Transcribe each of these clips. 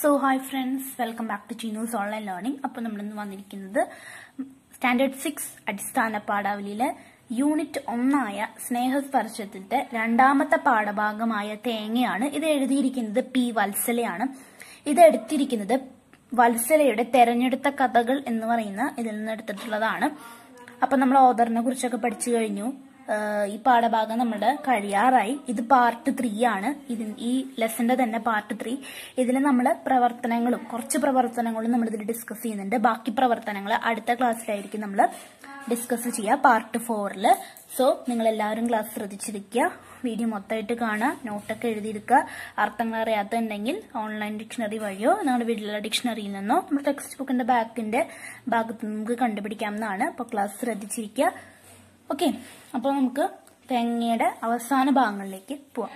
So hi friends welcome back to Cheenu's online learning അപ്പോൾ നമ്മളിന്ന് വന്നിരിക്കുന്നത് സ്റ്റാൻഡേർഡ് സിക്സ് അടിസ്ഥാന പാഠാവലിയിലെ യൂണിറ്റ് ഒന്നായ സ്നേഹസ്പർശത്തിന്റെ രണ്ടാമത്തെ പാഠഭാഗമായ തേങ്ങയാണ് ഇത് എഴുതിയിരിക്കുന്നത് പി വത്സലയാണ് ഇത് എടുത്തിരിക്കുന്നത് വത്സലയുടെ തെരഞ്ഞെടുത്ത കഥകൾ എന്ന് പറയുന്ന ഇതിൽ നിന്ന് എടുത്തിട്ടുള്ളതാണ് അപ്പൊ നമ്മൾ ഓദറിനെ കുറിച്ചൊക്കെ പഠിച്ചു കഴിഞ്ഞു ആഹ് ഈ പാഠഭാഗം നമ്മുടെ കഴിയാറായി ഇത് പാർട്ട് ത്രീ ആണ് ഇത് ഈ ലെസന്റെ തന്നെ പാർട്ട് ത്രീ ഇതിൽ നമ്മൾ പ്രവർത്തനങ്ങളും കുറച്ച് പ്രവർത്തനങ്ങളും നമ്മൾ ഇതിൽ ഡിസ്കസ് ചെയ്യുന്നുണ്ട് ബാക്കി പ്രവർത്തനങ്ങൾ അടുത്ത ക്ലാസ്സിലായിരിക്കും നമ്മൾ ഡിസ്കസ് ചെയ്യുക പാർട്ട് ഫോറിൽ സോ നിങ്ങൾ എല്ലാവരും ക്ലാസ് ശ്രദ്ധിച്ചിരിക്കുക വീഡിയോ മൊത്തമായിട്ട് കാണുക നോട്ടൊക്കെ എഴുതിയെടുക്കുക അർത്ഥങ്ങൾ അറിയാത്തുണ്ടെങ്കിൽ ഓൺലൈൻ ഡിക്ഷണറി വഴിയോ നമ്മുടെ വീട്ടിലുള്ള ഡിക്ഷണറിയിൽ നിന്നോ നമ്മുടെ ടെക്സ്റ്റ് ബുക്കിന്റെ ബാക്കിന്റെ ഭാഗത്ത് നമുക്ക് കണ്ടുപിടിക്കാവുന്നതാണ് അപ്പോൾ ക്ലാസ് ശ്രദ്ധിച്ചിരിക്കുക ഓക്കെ അപ്പോൾ നമുക്ക് തേങ്ങയുടെ അവസാന ഭാഗങ്ങളിലേക്ക് പോവാം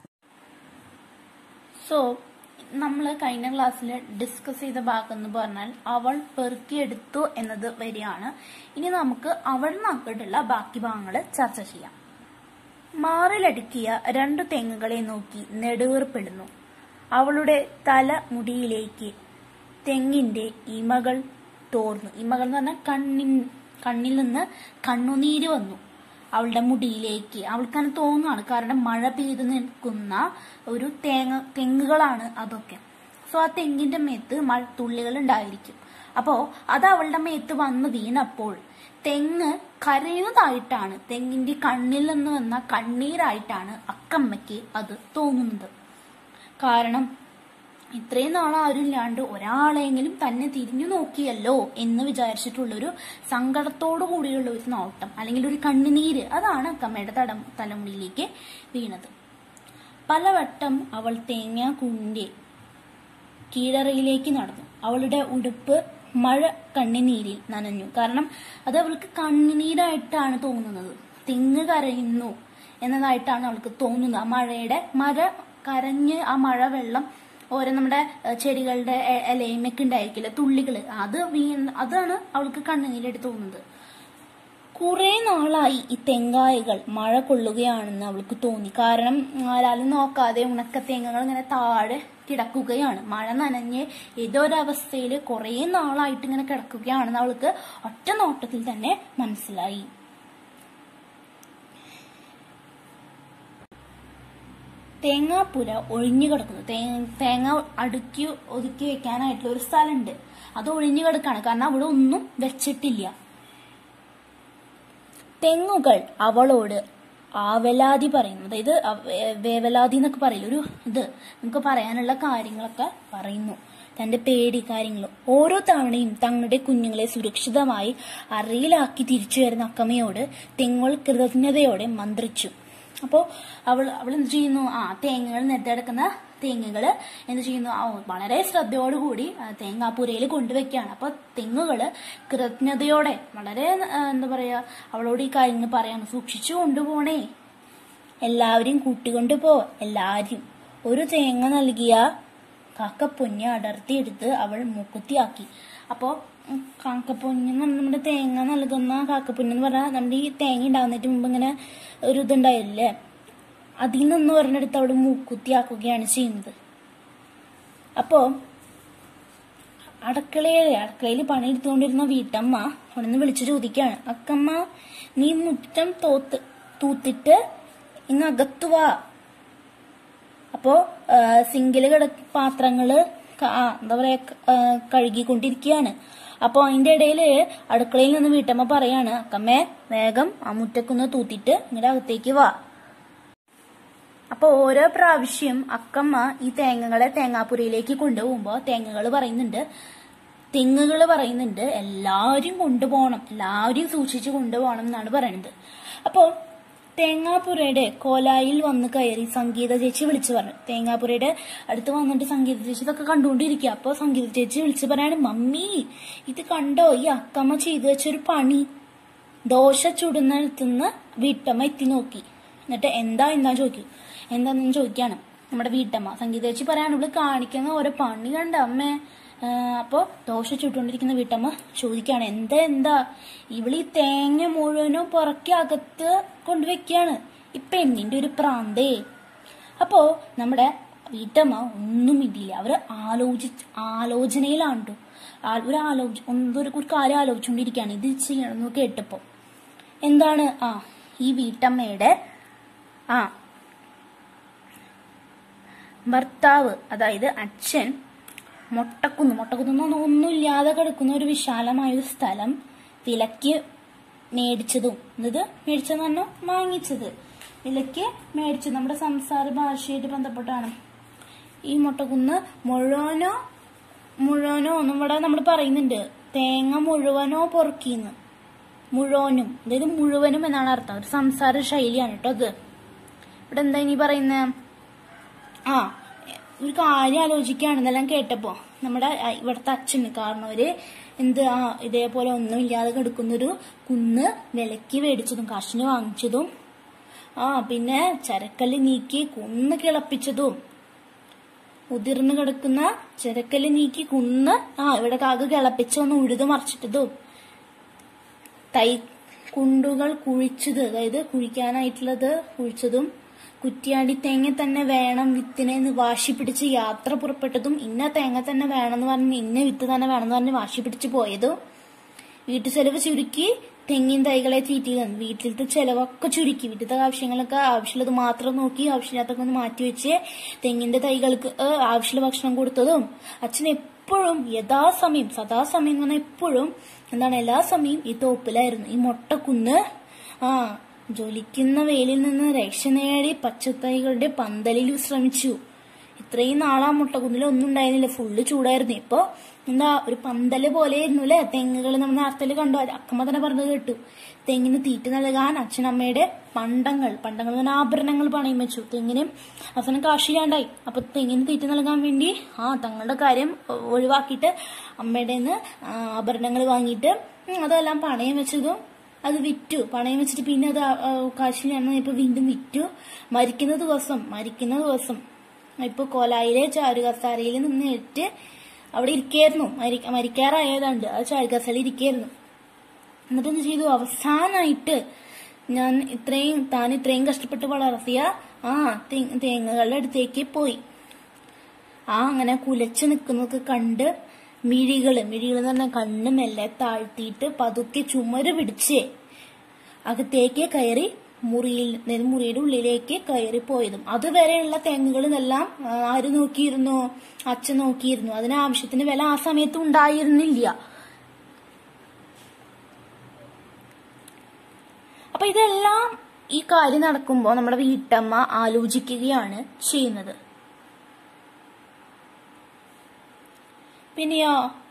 സോ നമ്മൾ കഴിഞ്ഞ ക്ലാസ്സിൽ ഡിസ്കസ് ചെയ്ത ഭാഗം എന്ന് പറഞ്ഞാൽ അവൾ പെറുക്കിയെടുത്തു എന്നത് വരികയാണ് ഇനി നമുക്ക് അവൾ അങ്ങോട്ടുള്ള ബാക്കി ഭാഗങ്ങൾ ചർച്ച ചെയ്യാം മാറിലടുക്കിയ രണ്ടു തെങ്ങുകളെ നോക്കി നെടുവേർപ്പെടുന്നു അവളുടെ തല മുടിയിലേക്ക് തെങ്ങിന്റെ ഇമകൾ തോർന്നു ഇമകൾ എന്ന് പറഞ്ഞാൽ കണ്ണിൻ കണ്ണിൽ നിന്ന് കണ്ണുനീര് വന്നു അവളുടെ മുടിയിലേക്ക് അവൾക്കങ്ങനെ തോന്നുകയാണ് കാരണം മഴ പെയ്തു നിൽക്കുന്ന ഒരു തേങ്ങ തെങ്ങുകളാണ് അതൊക്കെ സോ ആ തെങ്ങിന്റെ മേത്ത് മഴത്തുള്ളികൾ ഉണ്ടായിരിക്കും അപ്പോ അത് അവളുടെ മേത്ത് വന്ന് വീണപ്പോൾ തെങ്ങ് കരയുന്നതായിട്ടാണ് തെങ്ങിന്റെ കണ്ണിൽ നിന്ന് വന്ന കണ്ണീരായിട്ടാണ് അക്കമ്മയ്ക്ക് അത് തോന്നുന്നത് കാരണം ഇത്രയും നാൾ ആരുമില്ലാണ്ട് ഒരാളെങ്കിലും തന്നെ തിരിഞ്ഞു നോക്കിയല്ലോ എന്ന് വിചാരിച്ചിട്ടുള്ളൊരു സങ്കടത്തോടു കൂടിയുള്ള ഒരു നോട്ടം അല്ലെങ്കിൽ ഒരു കണ്ണുനീര് അതാണ് അക്കമ്മയുടെ തടം തലമുടിയിലേക്ക് വീണത് പലവട്ടം അവൾ തേങ്ങ കുഞ്ഞിന്റെ കീഴറയിലേക്ക് നടന്നു അവളുടെ ഉടുപ്പ് മഴ കണ്ണിനീരിൽ നനഞ്ഞു കാരണം അത് അവൾക്ക് കണ്ണുനീരായിട്ടാണ് തോന്നുന്നത് തെങ്ങ് കരയുന്നു എന്നതായിട്ടാണ് അവൾക്ക് തോന്നുന്നത് ആ മഴയുടെ മഴ കരഞ്ഞ് ആ മഴ വെള്ളം ഓരോ നമ്മുടെ ഏഹ്, ചെടികളുടെ എ- ഇലയുമൊക്കെ ഉണ്ടായിരിക്കില്ല തുള്ളികള് അത് വീണ് അതാണ് അവൾക്ക് കണ്ണുനീരായിട്ട് തോന്നുന്നത് കുറെ നാളായി ഈ തെങ്കായകൾ മഴ കൊള്ളുകയാണെന്ന് അവൾക്ക് തോന്നി കാരണം ആരാലും നോക്കാതെ ഉണക്ക തേങ്ങകൾ ഇങ്ങനെ താഴെ കിടക്കുകയാണ് മഴ നനഞ്ഞ് ഏതൊരവസ്ഥയിൽ കുറെ നാളായിട്ട് ഇങ്ങനെ കിടക്കുകയാണെന്ന് അവൾക്ക് ഒറ്റ നോട്ടത്തിൽ തന്നെ മനസ്സിലായി തേങ്ങാപ്പുര ഒഴിഞ്ഞു കിടക്കുന്നു തേ- തേങ്ങ അടുക്കി ഒതുക്കി വെക്കാനായിട്ടുള്ള ഒരു സ്ഥലമുണ്ട് അത് ഒഴിഞ്ഞു കിടക്കാണ് കാരണം അവിടെ ഒന്നും വെച്ചിട്ടില്ല തെങ്ങുകൾ അവളോട് ആവലാതി പറയുന്നു അതായത് അവ- വേവലാതി എന്നൊക്കെ പറയില്ല ഒരു ഇത് നമുക്ക് പറയാനുള്ള കാര്യങ്ങളൊക്കെ പറയുന്നു തന്റെ പേടി കാര്യങ്ങളും ഓരോ തവണയും തങ്ങളുടെ കുഞ്ഞുങ്ങളെ സുരക്ഷിതമായി അറയിലാക്കി തിരിച്ചു വരുന്ന അക്കമ്മയോട് തെങ്ങുകൾ കൃതജ്ഞതയോടെ മന്ത്രിച്ചു അപ്പോ അവൾ അവൾ എന്ത് ചെയ്യുന്നു ആ തേങ്ങകൾ നെടുക്കുന്ന തെങ്ങുകള് എന്ത് ചെയ്യുന്നു ആ, വളരെ ശ്രദ്ധയോടുകൂടി ആ, തേങ്ങാപ്പുരയിൽ കൊണ്ടുവയ്ക്കുകയാണ് അപ്പൊ തെങ്ങുകള് കൃതജ്ഞതയോടെ വളരെ ആ, എന്താ പറയാ അവളോട് ഈ കാര്യങ്ങൾ പറയാണ് സൂക്ഷിച്ചു കൊണ്ടുപോണേ എല്ലാവരെയും കൂട്ടിക്കൊണ്ടുപോ എല്ലാരും ഒരു തേങ്ങ നൽകിയ കാക്കപ്പൊഞ്ഞ് അടർത്തിയെടുത്ത് അവൾ മൂക്കുത്തിയാക്കി അപ്പോ ഉം, കാക്കപ്പൊഞ്ഞ് എന്ന് പറഞ്ഞാൽ നമ്മുടെ തേങ്ങ നൽകുന്ന കാക്കപ്പൊഞ്ഞ് എന്ന് പറഞ്ഞാൽ നമ്മുടെ ഈ തേങ്ങ ഉണ്ടാകുന്നതിന് മുമ്പ് ഇങ്ങനെ ഒരു ഇതുണ്ടായില്ലേ അതിൽ നിന്ന് ഒരെണ്ണെടുത്ത് അവൾ മൂക്കുത്തിയാക്കുകയാണ് ചെയ്യുന്നത് അപ്പോ അടുക്കളയിൽ അടുക്കളയിൽ പണിയെടുത്തുകൊണ്ടിരുന്ന വീട്ടമ്മ അവിടെ നിന്ന് വിളിച്ചു ചോദിക്കുകയാണ് അക്കമ്മ നീ മുറ്റം തോത്ത് തൂത്തിട്ട് ഇങ്ങ് അകത്തു വാ അപ്പോ ആ, സിങ്കില് കിട പാത്രങ്ങള് ക- ആ, എന്താ പറയാ ക- ആ, കഴുകിക്കൊണ്ടിരിക്കുകയാണ് അപ്പൊ അതിന്റെ ഇടയില് അടുക്കളയിൽ നിന്ന് വീട്ടമ്മ പറയാണ് അക്കമ്മേ വേഗം ആ മുറ്റക്കൊന്ന് തൂത്തിട്ട് ഇങ്ങടെ അകത്തേക്ക് വാ അപ്പൊ ഓരോ പ്രാവശ്യം അക്കമ്മ ഈ തേങ്ങകളെ തേങ്ങാപ്പുരയിലേക്ക് കൊണ്ടുപോകുമ്പോ തേങ്ങകൾ പറയുന്നുണ്ട് തെങ്ങുകൾ പറയുന്നുണ്ട് എല്ലാവരും കൊണ്ടുപോകണം എല്ലാവരും സൂക്ഷിച്ചു കൊണ്ടുപോകണം എന്നാണ് പറയുന്നത് അപ്പോ തേങ്ങാപ്പുരയുടെ കോലായിൽ വന്ന് കയറി സംഗീത ചേച്ചി വിളിച്ചു പറഞ്ഞു തേങ്ങാപ്പുരയുടെ അടുത്ത് വന്നിട്ട് സംഗീത ചേച്ചി ഇതൊക്കെ കണ്ടുകൊണ്ടിരിക്കുക അപ്പൊ സംഗീത ചേച്ചി വിളിച്ചു പറയാണ് മമ്മി ഇത് കണ്ടോ ഈ അക്കമ്മ ചെയ്തു വെച്ചൊരു പണി ദോശ ചുടുന്നിടത്തുനിന്ന് വീട്ടമ്മ എത്തി നോക്കി എന്നിട്ട് എന്താ എന്താ ചോദിക്കും എന്താന്ന് ചോദിക്കാണ് നമ്മുടെ വീട്ടമ്മ സംഗീത ചേച്ചി പറയാണ് ഇവള് കാണിക്കുന്ന ഓരോ പണി കണ്ട അമ്മേ ആ, അപ്പൊ ദോശ ചുട്ടുകൊണ്ടിരിക്കുന്ന വീട്ടമ്മ ചോദിക്കാണ് എന്താ എന്താ ഇവള് ഈ തേങ്ങ മുഴുവനും പുറക്കി അകത്ത് കൊണ്ടുവയ്ക്കാണ് ഈ പെണ്ണിന്റെ ഒരു പ്രാന്തേ അപ്പോ നമ്മുടെ വീട്ടമ്മ ഒന്നും ഇടില്ല അവര് ആലോചി ആലോചനയിലാണ് ട്ടോ. ആ- ഒരു ആലോചി എന്തോ ഒരു ഒരു കാര്യം ആലോചിച്ചുകൊണ്ടിരിക്കുകയാണ് ഇത് ചെയ്യണമെന്ന് കേട്ടപ്പോ എന്താണ് ആ ഈ വീട്ടമ്മയുടെ ആ ഭർത്താവ് അതായത് അച്ഛൻ മൊട്ടക്കുന്ന് മൊട്ടക്കുന്ന് എന്ന് പറഞ്ഞാൽ ഒന്നുമില്ലാതെ കിടക്കുന്ന ഒരു വിശാലമായ ഒരു സ്ഥലം വിലക്ക് മേടിച്ചതും ഇത് മേടിച്ചതെന്ന് പറഞ്ഞാൽ വാങ്ങിച്ചത് വിലക്ക് മേടിച്ചത് നമ്മുടെ സംസാര ഭാഷയായിട്ട് ബന്ധപ്പെട്ടാണ് ഈ മുട്ടക്കുന്ന് മുഴുവനോ മുഴുവനോ ഒന്നും ഇവിടെ നമ്മൾ പറയുന്നുണ്ട് തേങ്ങ മുഴുവനോ പൊറുക്കിന്ന് മുഴുവനും അതായത് മുഴുവനും എന്നാണ് അർത്ഥം ഒരു സംസാര ശൈലിയാണ് കേട്ടോ അത് ഇവിടെ എന്താ ഇനി പറയുന്നത് ആ ഒരു കാര്യം ആലോചിക്കുകയാണെന്നെല്ലാം കേട്ടപ്പോ നമ്മുടെ ആ, ഇവിടുത്തെ അച്ഛന് കാരണം ഒരു എന്ത് ആ ഇതേപോലെ ഒന്നും ഇല്ലാതെ കിടക്കുന്നൊരു കുന്ന് വിലക്ക് മേടിച്ചതും കാശിന് വാങ്ങിച്ചതും ആ പിന്നെ ചരക്കല്ല് നീക്കി കുന്ന് കിളപ്പിച്ചതും ഉതിർന്നു കിടക്കുന്ന ചരക്കല്ല് നീക്കി കുന്ന് ആ ഇവിടെ കാക കിളപ്പിച്ചൊന്ന് ഉഴുതു മറിച്ചിട്ടതും തൈ കുണ്ടുകൾ കുഴിച്ചത് അതായത് കുഴിക്കാനായിട്ടുള്ളത് കുഴിച്ചതും കുറ്റിയാടി തേങ്ങ തന്നെ വേണം വിത്തിനെ എന്ന് വാശി പിടിച്ച് യാത്ര പുറപ്പെട്ടതും ഇന്ന തേങ്ങ തന്നെ വേണമെന്ന് പറഞ്ഞ് ഇന്ന വിത്ത് തന്നെ വേണമെന്ന് പറഞ്ഞ് വാശി പിടിച്ച് പോയതും വീട്ടു ചെലവ് ചുരുക്കി തെങ്ങിൻ തൈകളെ തീറ്റിയതാണ് വീട്ടിലത്തെ ചെലവൊക്കെ ചുരുക്കി വീട്ടിലത്തെ ആവശ്യങ്ങളൊക്കെ ആവശ്യമുള്ളത് മാത്രം നോക്കി ആവശ്യമില്ലാത്തൊക്കെ ഒന്ന് മാറ്റിവെച്ച് തെങ്ങിന്റെ തൈകൾക്ക് ഏ, ആവശ്യമുള്ള ഭക്ഷണം കൊടുത്തതും അച്ഛൻ എപ്പോഴും യഥാസമയം സദാസമയം എന്ന് പറഞ്ഞാൽ എപ്പോഴും എന്താണ് എല്ലാ സമയം ഈ തോപ്പിലായിരുന്നു ഈ മൊട്ടക്കുന്ന് ആ ജ്വലിക്കുന്ന വെയിലിൽ നിന്ന് രക്ഷ നേടി പച്ചത്തൈകളുടെ പന്തലിൽ വിശ്രമിച്ചു ഇത്രയും നാളാ മുട്ടക്കുന്നിൽ ഒന്നും ഉണ്ടായിരുന്നില്ല ഫുള്ള് ചൂടായിരുന്നു ഇപ്പൊ എന്താ ഒരു പന്തല് പോലെയായിരുന്നു അല്ലെ തെങ്ങുകൾ നമ്മൾ നേരത്തെ കണ്ടു അത് അക്കമ്മ തന്നെ പറഞ്ഞത് കേട്ടു തെങ്ങിന് തീറ്റ നൽകാൻ അച്ഛനമ്മയുടെ പണ്ടങ്ങൾ പണ്ടങ്ങൾ എന്ന് പറഞ്ഞാൽ ആഭരണങ്ങൾ പണയം വെച്ചു തെങ്ങിന് അവസാനം കാശില്ലാണ്ടായി അപ്പൊ തെങ്ങിന് തീറ്റ നൽകാൻ വേണ്ടി ആ തങ്ങളുടെ കാര്യം ഒ- ഒഴിവാക്കിയിട്ട് അമ്മയുടെ നിന്ന് ആഭരണങ്ങൾ വാങ്ങിയിട്ട് ഉം, അതെല്ലാം പണയം വെച്ചതും അത് വിറ്റു പണയം വെച്ചിട്ട് പിന്നെ അത് ആ- ആ കാശിലാണ് ഇപ്പൊ വീണ്ടും വിറ്റു മരിക്കുന്ന ദിവസം മരിക്കുന്ന ദിവസം ഇപ്പൊ കോലായിലെ ചാരുകസാരയിൽ നിന്ന് ഇട്ട് അവിടെ ഇരിക്കായിരുന്നു മരി- മരിക്കാറായതുണ്ട് ആ ചാരുകസാരയിൽ ഇരിക്കായിരുന്നു എന്നിട്ട് എന്ത് ചെയ്തു അവസാനായിട്ട് ഞാൻ ഇത്രയും താൻ ഇത്രയും കഷ്ടപ്പെട്ട് വളർത്തിയ ആ തേ- തേങ്ങകളുടെ അടുത്തേക്ക് പോയി ആ അങ്ങനെ കുലച്ചു നിൽക്കുന്നതൊക്കെ കണ്ട് മിഴികള് മിഴികൾ എന്ന് പറഞ്ഞാൽ കണ്ണ് മെല്ലെ താഴ്ത്തിയിട്ട് പതുക്കെ ചുമര് പിടിച്ച് അകത്തേക്ക് കയറി മുറിയിൽ അതായത് മുറിയുടെ ഉള്ളിലേക്ക് കയറി പോയതും അതുവരെയുള്ള തെങ്ങുകൾ ഇതെല്ലാം ആ, ആര് നോക്കിയിരുന്നു അച്ഛൻ നോക്കിയിരുന്നു അതിന് ആവശ്യത്തിന് വില ആ സമയത്ത് ഉണ്ടായിരുന്നില്ല അപ്പൊ ഇതെല്ലാം ഈ കാര്യം നടക്കുമ്പോൾ നമ്മുടെ വീട്ടമ്മ ആലോചിക്കുകയാണ് ചെയ്യുന്നത് പിന്നെയോ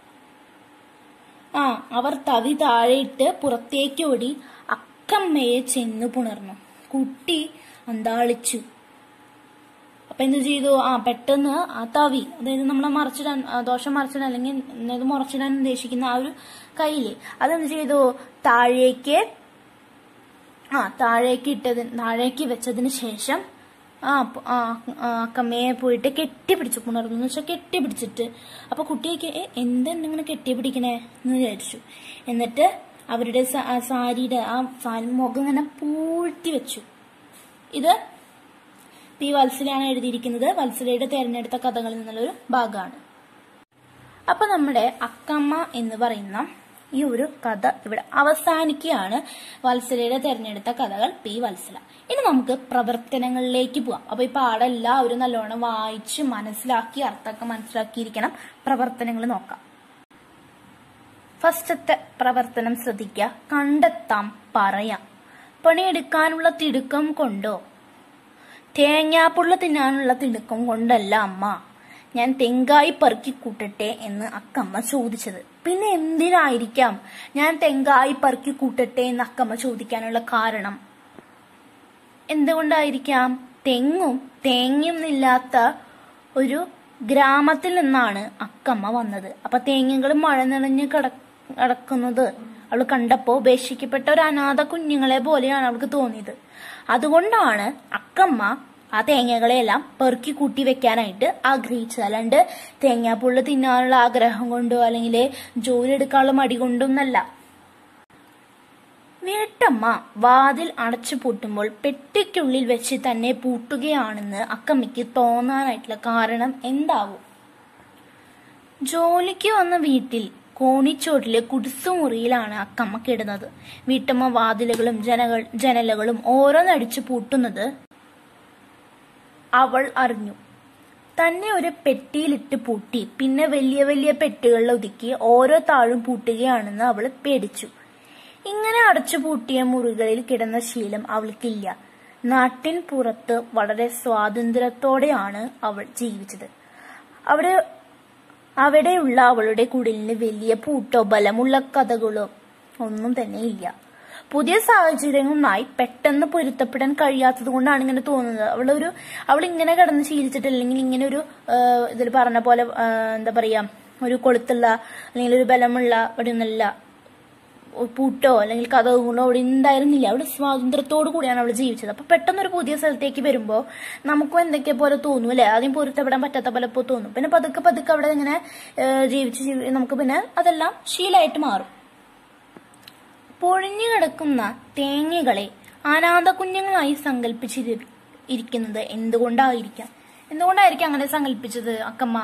ആ അവർ തവി താഴെയിട്ട് പുറത്തേക്ക് ഓടി അക്കമ്മയെ ചെന്നു പുണർന്നു കുട്ടി അന്താളിച്ചു അപ്പൊ എന്ത് ചെയ്തു ആ പെട്ടെന്ന് ആ തവി അതായത് നമ്മളെ മറച്ചിടാൻ ആ, ദോശ മറച്ചിടാൻ അല്ലെങ്കിൽ അതായത് മുറച്ചിടാൻ ഉദ്ദേശിക്കുന്ന ആ ഒരു കയ്യില് അതെന്ത് ചെയ്തു താഴേക്ക് ആ താഴേക്ക് ഇട്ടത് താഴേക്ക് വെച്ചതിന് ശേഷം ആ പ- ആ, ആ, അക്കമ്മയെ പോയിട്ട് കെട്ടിപ്പിടിച്ചു പുണർന്നു എന്ന് വെച്ചാൽ കെട്ടിപ്പിടിച്ചിട്ട് അപ്പൊ കുട്ടിയൊക്കെ "ഏ, എന്താണ് ഇങ്ങനെ കെട്ടിപ്പിടിക്കണേ എന്ന് വിചാരിച്ചു എന്നിട്ട് അവരുടെ സ- ആ സാരിയുടെ ആ സാരി മുഖം ഇങ്ങനെ പൂഴ്ത്തി വെച്ചു ഇത് പി വത്സലയാണ് എഴുതിയിരിക്കുന്നത് വത്സലയുടെ തെരഞ്ഞെടുത്ത കഥകളിൽ നിന്നുള്ളൊരു ഭാഗമാണ് അപ്പൊ നമ്മുടെ അക്കമ്മ എന്ന് പറയുന്ന ഈ ഒരു കഥ ഇവിടെ അവസാനിക്കുകയാണ് വത്സലയുടെ തെരഞ്ഞെടുത്ത കഥകൾ പി വത്സല ഇനി നമുക്ക് പ്രവർത്തനങ്ങളിലേക്ക് പോവാം അപ്പൊ ഈ പാഠം എല്ലാവരും നല്ലോണം വായിച്ച് മനസ്സിലാക്കി അർത്ഥമൊക്കെ മനസ്സിലാക്കിയിരിക്കണം പ്രവർത്തനങ്ങൾ നോക്കാം ഫസ്റ്റത്തെ പ്രവർത്തനം ശ്രദ്ധിക്കുക കണ്ടെത്താം പറയാം പണിയെടുക്കാനുള്ള തിടുക്കം കൊണ്ടോ തേങ്ങാപ്പുള്ള തിന്നാനുള്ള തിടുക്കം കൊണ്ടല്ല അമ്മ ഞാൻ തെങ്കായി പെറുക്കി കൂട്ടട്ടെ എന്ന് അക്കമ്മ ചോദിച്ചത് പിന്നെ എന്തിനായിരിക്കാം ഞാൻ തെങ്കായി പെറുക്കി കൂട്ടട്ടെ എന്ന് അക്കമ്മ ചോദിക്കാനുള്ള കാരണം എന്തുകൊണ്ടായിരിക്കാം തെങ്ങും തേങ്ങയും ഇല്ലാത്ത ഒരു ഗ്രാമത്തിൽ നിന്നാണ് അക്കമ്മ വന്നത് അപ്പൊ തേങ്ങകൾ മഴ നിറഞ്ഞ് കിട കിടക്കുന്നത് അവൾ കണ്ടപ്പോ ഉപേക്ഷിക്കപ്പെട്ട ഒരു അനാഥ കുഞ്ഞുങ്ങളെ പോലെയാണ് അവൾക്ക് തോന്നിയത് അതുകൊണ്ടാണ് അക്കമ്മ ആ തേങ്ങകളെല്ലാം പെറുക്കി കൂട്ടി വെക്കാനായിട്ട് ആഗ്രഹിച്ചത് അല്ലാണ്ട് തേങ്ങാപ്പുള്ള് തിന്നാനുള്ള ആഗ്രഹം കൊണ്ടോ അല്ലെങ്കിൽ ജോലി എടുക്കാനുള്ള മടി കൊണ്ടൊന്നല്ല വീട്ടമ്മ വാതിൽ അടച്ചു പൂട്ടുമ്പോൾ പെട്ടിക്കുള്ളിൽ വെച്ച് തന്നെ പൂട്ടുകയാണെന്ന് അക്കമ്മയ്ക്ക് തോന്നാനായിട്ടുള്ള കാരണം എന്താവും ജോലിക്ക് വന്ന വീട്ടിൽ കോണിച്ചോട്ടിലെ കുടിസുമുറിയിലാണ് അക്കമ്മ കിടന്നത് വീട്ടമ്മ വാതിലുകളും ജനകൾ ജനലുകളും ഓരോന്നടിച്ചു പൂട്ടുന്നത് അവൾ അറിഞ്ഞു തന്നെ ഒരു പെട്ടിയിലിട്ട് പൂട്ടി പിന്നെ വലിയ വലിയ പെട്ടികളിൽ ഒതുക്കി ഓരോ താഴും പൂട്ടുകയാണെന്ന് അവൾ പേടിച്ചു ഇങ്ങനെ അടച്ചു പൂട്ടിയ മുറികളിൽ കിടന്ന ശീലം അവൾക്കില്ല നാട്ടിൻ പുറത്ത് വളരെ സ്വാതന്ത്ര്യത്തോടെയാണ് അവൾ ജീവിച്ചത് അവിടെ അവിടെയുള്ള അവളുടെ കുടിലിന് വലിയ പൂട്ടോ ബലമുള്ള കഥകളോ ഒന്നും തന്നെ ഇല്ല പുതിയ സാഹചര്യങ്ങളുമായി പെട്ടെന്ന് പൊരുത്തപ്പെടാൻ കഴിയാത്തത് കൊണ്ടാണ് ഇങ്ങനെ തോന്നുന്നത് അവളൊരു അവൾ ഇങ്ങനെ കിടന്ന് ശീലിച്ചിട്ട് അല്ലെങ്കിൽ ഇങ്ങനെ ഒരു ഇതിൽ പറഞ്ഞ പോലെ ആ, എന്താ പറയാ ഒരു കൊളുത്തുള്ള അല്ലെങ്കിൽ ഒരു ബലമുള്ള അവിടെ ഒന്നല്ല പൂട്ടോ അല്ലെങ്കിൽ കഥകളോ അവിടെ ഉണ്ടായിരുന്നില്ല അവിടെ സ്വാതന്ത്ര്യത്തോടു കൂടിയാണ് അവൾ ജീവിച്ചത് അപ്പൊ പെട്ടെന്ന് ഒരു പുതിയ സ്ഥലത്തേക്ക് വരുമ്പോൾ നമുക്കും എന്തൊക്കെ പോലെ തോന്നും അല്ലെ ആദ്യം പൊരുത്തപ്പെടാൻ പറ്റാത്ത പോലെ ഇപ്പോൾ തോന്നും പിന്നെ പതുക്കെ പതുക്കെ അവിടെ ഇങ്ങനെ ഏഹ്, ജീവിച്ച് ജീവി- നമുക്ക് പിന്നെ അതെല്ലാം ശീലമായിട്ട് മാറും പൊഴിഞ്ഞു കിടക്കുന്ന തേങ്ങകളെ അനാഥ കുഞ്ഞുങ്ങളായി സങ്കല്പിച്ചിരി ഇരിക്കുന്നത് എന്തുകൊണ്ടായിരിക്കാം എന്തുകൊണ്ടായിരിക്കും അങ്ങനെ സങ്കല്പിച്ചത് അക്കമ്മ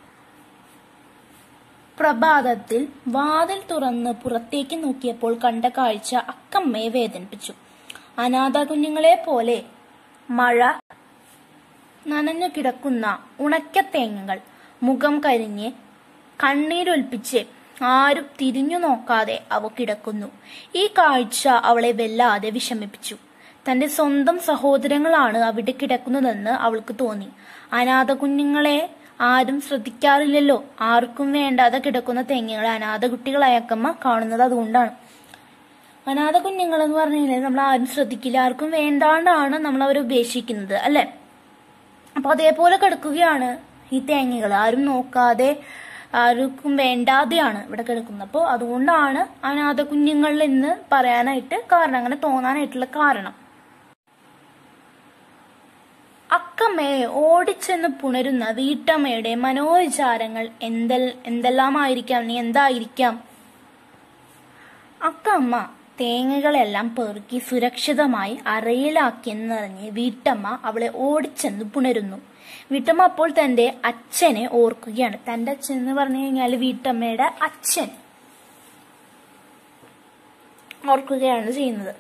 പ്രഭാതത്തിൽ വാതിൽ തുറന്ന് പുറത്തേക്ക് നോക്കിയപ്പോൾ കണ്ട കാഴ്ച അക്കമ്മയെ വേദനിപ്പിച്ചു അനാഥ കുഞ്ഞുങ്ങളെ പോലെ മഴ നനഞ്ഞു കിടക്കുന്ന ഉണക്കത്തേങ്ങകൾ മുഖം കരിഞ്ഞ് കണ്ണീരൊൽപ്പിച്ച് ആരും തിരിഞ്ഞു നോക്കാതെ അവ കിടക്കുന്നു ഈ കാഴ്ച അവളെ വല്ലാതെ വിഷമിപ്പിച്ചു തന്റെ സ്വന്തം സഹോദരങ്ങളാണ് അവിടെ കിടക്കുന്നതെന്ന് അവൾക്ക് തോന്നി അനാഥ കുഞ്ഞുങ്ങളെ ആരും ശ്രദ്ധിക്കാറില്ലല്ലോ ആർക്കും വേണ്ടാതെ കിടക്കുന്ന തെങ്ങുകളെ അനാഥ കുട്ടികളായ അക്കമ്മ കാണുന്നത് അതുകൊണ്ടാണ് അനാഥ കുഞ്ഞുങ്ങൾ എന്ന് പറഞ്ഞു കഴിഞ്ഞാൽ നമ്മൾ ആരും ശ്രദ്ധിക്കില്ല ആർക്കും വേണ്ടാണ്ടാണ് നമ്മൾ അവരെ ഉപേക്ഷിക്കുന്നത് അല്ലെ അപ്പൊ അതേപോലെ കിടക്കുകയാണ് ഈ തേങ്ങകൾ ആരും നോക്കാതെ ആർക്കും വേണ്ടാതെയാണ് ഇവിടെ കിടക്കുന്നത് അപ്പോൾ അതുകൊണ്ടാണ് അനാഥ കുഞ്ഞുങ്ങൾ എന്ന് പറയാനായിട്ട് കാരണം അങ്ങനെ തോന്നാനായിട്ടുള്ള കാരണം അക്കമ്മയെ ഓടിച്ചെന്ന് പുണരുന്ന വീട്ടമ്മയുടെ മനോവിചാരങ്ങൾ എന്തെൽ എന്തെല്ലാമായിരിക്കാം നീ എന്തായിരിക്കാം അക്കമ്മ തേങ്ങകളെല്ലാം പെറുക്കി സുരക്ഷിതമായി അറയിലാക്കിയെന്നറിഞ്ഞ് വീട്ടമ്മ അവളെ ഓടിച്ചെന്ന് പുണരുന്നു വീട്ടമ്മ അപ്പോൾ തന്റെ അച്ഛനെ ഓർക്കുകയാണ് തന്റെ അച്ഛൻ എന്ന് പറഞ്ഞു കഴിഞ്ഞാൽ വീട്ടമ്മയുടെ അച്ഛൻ ഓർക്കുകയാണ് ചെയ്യുന്നത്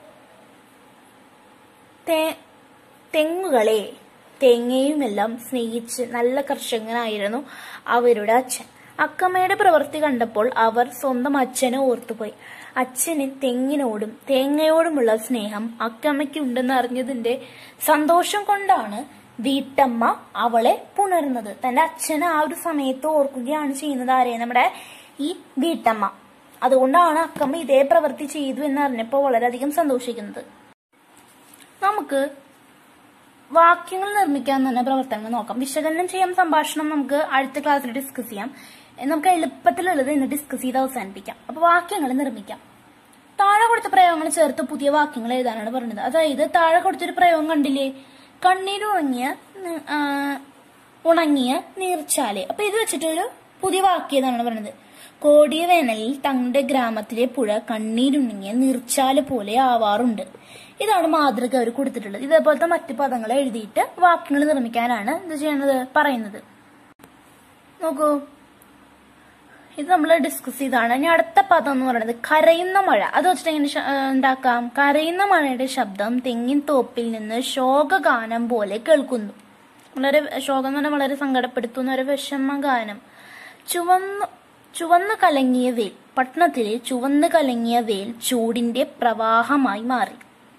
തേ- തെങ്ങുകളെ തേങ്ങയുമെല്ലാം സ്നേഹിച്ച് നല്ല കർഷകനായിരുന്നു അവരുടെ അച്ഛൻ അക്കമ്മയുടെ പ്രവൃത്തി കണ്ടപ്പോൾ അവർ സ്വന്തം അച്ഛനെ ഓർത്തുപോയി അച്ഛന് തെങ്ങിനോടും തേങ്ങയോടുമുള്ള സ്നേഹം അക്കമ്മയ്ക്ക് ഉണ്ടെന്ന് അറിഞ്ഞതിന്റെ സന്തോഷം കൊണ്ടാണ് വീട്ടമ്മ അവളെ പുണരുന്നത് തന്റെ അച്ഛനെ ആ ഒരു സമയത്ത് ഓർക്കുകയാണ് ചെയ്യുന്നത് ആരെ നമ്മുടെ ഈ വീട്ടമ്മ അതുകൊണ്ടാണ് അക്കമ്മ ഇതേ പ്രവൃത്തി ചെയ്തു എന്നറിഞ്ഞപ്പോൾ വളരെയധികം സന്തോഷിക്കുന്നത് നമുക്ക് വാക്യങ്ങൾ നിർമ്മിക്കാൻ തന്നെ പ്രവർത്തനങ്ങൾ നോക്കാം വിശകലനം ചെയ്യാൻ സംഭാഷണം നമുക്ക് അടുത്ത ക്ലാസ്സിൽ ഡിസ്കസ് ചെയ്യാം എ, നമുക്ക് എളുപ്പത്തിലുള്ളത് ഇന്ന് ഡിസ്കസ് ചെയ്ത് അവസാനിപ്പിക്കാം അപ്പൊ വാക്യങ്ങൾ നിർമ്മിക്കാം താഴെ കൊടുത്ത പ്രയോഗങ്ങൾ ചേർത്ത് പുതിയ വാക്യങ്ങൾ എഴുതാനാണ് പറഞ്ഞത് അതായത് താഴെ കൊടുത്തൊരു പ്രയോഗം കണ്ടില്ലേ കണ്ണീരുണങ്ങിയ നി- ആ, ഉണങ്ങിയ നീർച്ചാല് അപ്പൊ ഇത് വെച്ചിട്ടൊരു പുതിയ വാക്യം എന്നാണ് പറഞ്ഞത് കോടിയ വേനലിൽ തങ്ങളുടെ ഗ്രാമത്തിലെ പുഴ കണ്ണീരുണങ്ങിയ നീർച്ചാല് പോലെ ആവാറുണ്ട് ഇതാണ് മാതൃക അവർ കൊടുത്തിട്ടുള്ളത് ഇതേപോലത്തെ മറ്റു പദങ്ങൾ എഴുതിയിട്ട് വാക്യങ്ങൾ നിർമ്മിക്കാനാണ് എന്ത് ചെയ്യണത് പറയുന്നത് നോക്കൂ ഇത് നമ്മൾ ഡിസ്കസ് ചെയ്താണ് ഇനി അടുത്ത പദം എന്ന് പറയുന്നത് കരയുന്ന മഴ അത് വെച്ചിട്ട് എങ്ങനെ ശ- ആ, ഉണ്ടാക്കാം കരയുന്ന മഴയുടെ ശബ്ദം തെങ്ങിൻ തോപ്പിൽ നിന്ന് ശോകഗാനം പോലെ കേൾക്കുന്നു വളരെ ശോകം എന്ന് പറഞ്ഞാൽ വളരെ സങ്കടപ്പെടുത്തുന്ന ഒരു വിഷമ ഗാനം ചുവന്നു ചുവന്നു കലങ്ങിയ വേൽ പട്ടണത്തിലെ ചുവന്നു കലങ്ങിയ വേൽ ചൂടിന്റെ പ്രവാഹമായി മാറി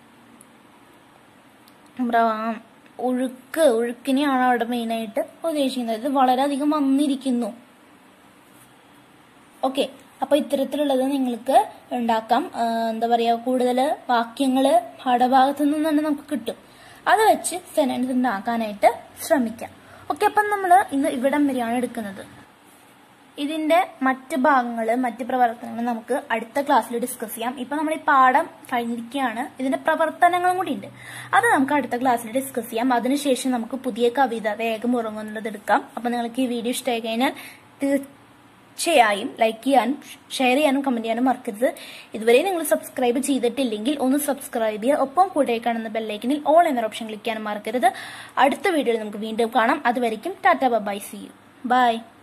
പ്രവാഹം ഒഴുക്ക് ഒഴുക്കിനെയാണ് അവിടെ മെയിനായിട്ട് ഉദ്ദേശിക്കുന്നത് ഇത് വളരെയധികം വന്നിരിക്കുന്നു ഓക്കെ അപ്പൊ ഇത്തരത്തിലുള്ളത് നിങ്ങൾക്ക് ഉണ്ടാക്കാം ആ, എന്താ പറയാ കൂടുതൽ വാക്യങ്ങള് പാഠഭാഗത്തു നിന്ന് തന്നെ നമുക്ക് കിട്ടും അത് വെച്ച് സെന്റൻസ് ഉണ്ടാക്കാനായിട്ട് ശ്രമിക്കാം ഓക്കെ അപ്പം നമ്മൾ ഇന്ന് ഇവിടം വരെയാണ് എടുക്കുന്നത് ഇതിന്റെ മറ്റ് ഭാഗങ്ങള് മറ്റ് പ്രവർത്തനങ്ങൾ നമുക്ക് അടുത്ത ക്ലാസ്സിൽ ഡിസ്കസ് ചെയ്യാം ഇപ്പൊ നമ്മൾ ഈ പാഠം കഴിഞ്ഞിരിക്കുകയാണ് ഇതിന്റെ പ്രവർത്തനങ്ങളും കൂടി ഉണ്ട് അത് നമുക്ക് അടുത്ത ക്ലാസ്സിൽ ഡിസ്കസ് ചെയ്യാം അതിനുശേഷം നമുക്ക് പുതിയ കവിത വേഗം ഉറങ്ങുന്നത് എടുക്കാം അപ്പൊ നിങ്ങൾക്ക് ഈ വീഡിയോ ഇഷ്ടമായി കഴിഞ്ഞാൽ തീർ- തീർച്ചയായും ലൈക്ക് ചെയ്യാനും ഷെയർ ചെയ്യാനും കമന്റ് ചെയ്യാനും മറക്കരുത് ഇതുവരെ നിങ്ങൾ സബ്സ്ക്രൈബ് ചെയ്തിട്ടില്ലെങ്കിൽ ഒന്ന് സബ്സ്ക്രൈബ് ചെയ്യുക ഒപ്പം കൂടെ കാണുന്ന ബെല്ലൈക്കനിൽ ഓൾ എന്ന ഓപ്ഷൻ ക്ലിക്ക് ചെയ്യാനും മറക്കരുത് അടുത്ത വീഡിയോയിൽ നമുക്ക് വീണ്ടും കാണാം അതുവരെയും tata bye see you by